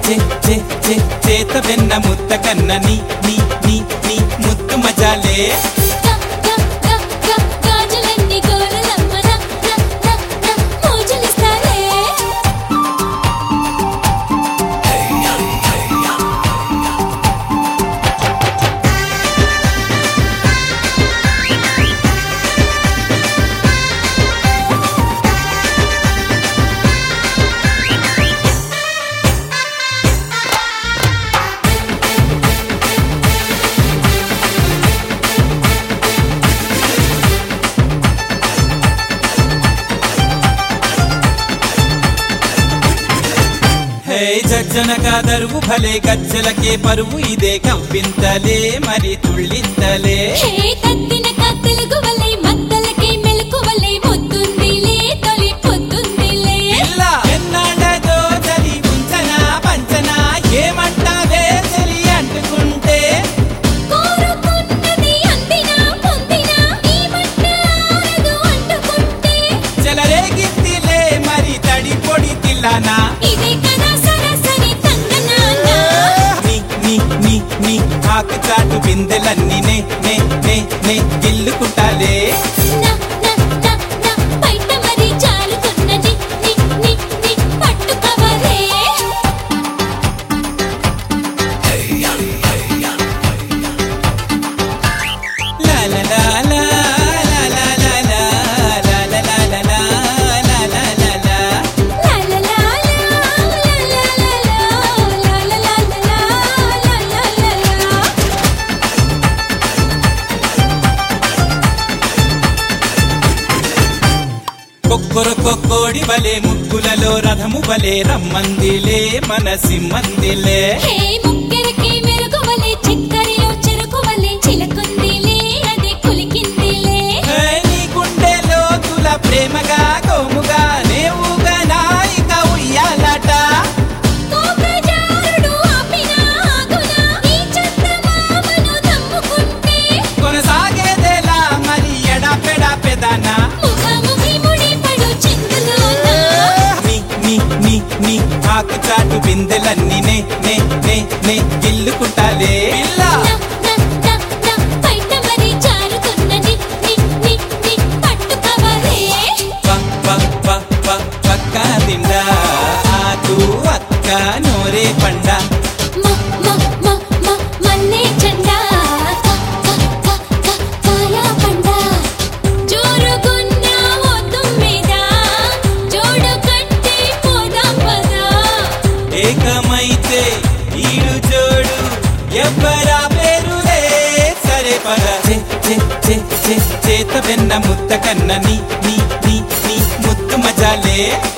చే చే చే చేత వెన్న ముత్త కన్న నీ నీ నీ నీ ముత్తు మజాలే గా గా గా గా గాజులన్నీ గోరలమ్మ నా నా నా నా మోజులిస్తాలే హే జజ్జనక దరువు భలే గజ్జలకే పరువు ఇదే కవ్వింతలే మరి తుళ్ళింతలే హే తత్తిన కత్తెలుగు వలే మత్తలకే మెలకువలే ముద్దుందిలే తొలి పొద్దుందిలే పిల్ల ఎన్నాడదో చలి ఉంచనా పంచనా ఏమంటావే చెలి అంటుకుంటే కోరుకున్నది అందినా పొందినా ఈ మట్ట ఆరదు అంటుకుంటే చెలరేగిద్దిలే మరి తడి పొడి తిల్లనా ఇదే కదా సరసరి తంగనానా నీ నీ నీ నీ ఆకు చాటు బిందెలన్నీ నే నే నే నే గిల్లుకుంటాలే నా నా నా నా బయట మరి జారుతున్నది ని ని ని పట్టుకవలే లా లా లా లా లా లా లా లా లా లా లా లా లా లా లా లా లా. లా లా లా లా లా లా లా లా లా లా లా లా లా లా కొక్కొర కొక్కోడి వలే ముగ్గులలో రథము వలే రమ్మందిలే మనసిమ్మందిలే హే ముక్కెరకి మెరుగువలే చక్కెరలో చెరుకువలే చిలకుందిలే అది కులికిందిలే హే, నీ గుండెలో తుల ప్రేమగా గోముగా నేవుగా నాయిక ఉయ్యాలట కోకజారుడు ఆపినా ఆగునా ఈ చందమామను దమ్ముకుంటే కొనసాగేదేలా మరి ఎడపెడా పెదానా ముఖముఖి ముడిపడు చిందులోనా నీ నీ నీ నీ ఆకు చాటు బిందెలన్నీ నే నే నే నే గిల్లుకుంటాలే పిల్ల నా నా నా నా బయట మరి జారుతున్నది ని ని ని పట్టుకవలే ప ప ప ప పక్క తిండా ఆకు అక్క నోరే పండ మ మ మ మ మల్లె జెండా క క క క కాయా పండ జోరుగున్న ఒడ్డు మీద జోడు కట్టి పోదాం పదా ఏకమైతే ఈడు జోడు ఎవ్వరా పేరులే సరే పద చే చే చే చే చేత వెన్న ముత్త కన్న నీ నీ నీ నీ ముత్తు మజాలే